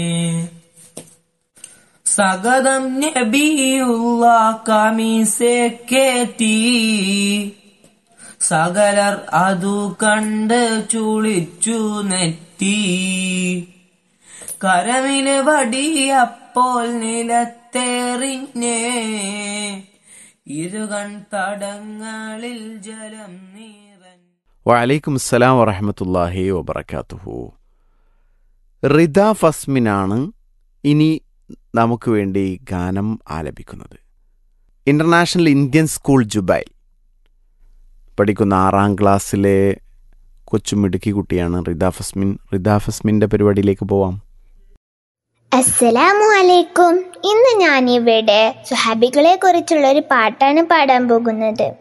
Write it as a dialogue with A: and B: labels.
A: സഗതം നബിയുള്ള കമീസെ കേറ്റി സകലർ അതു കണ്ട് ചുളിച്ചു നെറ്റി കരമിന് വടിയപ്പോൾ നിലത്തേറിഞ്ഞേ ഇരുകൺ തടങ്ങളിൽ ജലം നീറൻ
B: വലൈക്കും അസ്സലാം വറഹമത്തല്ലാഹി വബർക്കാത്തുഹു റിദ ഫസ്മിനാണ് ഇനി നമുക്ക് വേണ്ടി ഗാനം ആലപിക്കുന്നത് ഇൻ്റർനാഷണൽ ഇന്ത്യൻ സ്കൂൾ ജുബൈൽ പഠിക്കുന്ന ആറാം ക്ലാസ്സിലെ കൊച്ചുമിടുക്കി കുട്ടിയാണ് റിദ ഫസ്മിൻ റിദ ഫസ്മിൻ്റെ പരിപാടിയിലേക്ക് പോവാം
C: അസ്സലാമു അലൈക്കും ഇന്ന് ഞാൻ ഇവിടെ സുഹാബികളെ കുറിച്ചുള്ള ഒരു പാട്ടാണ് പാടാൻ പോകുന്നത്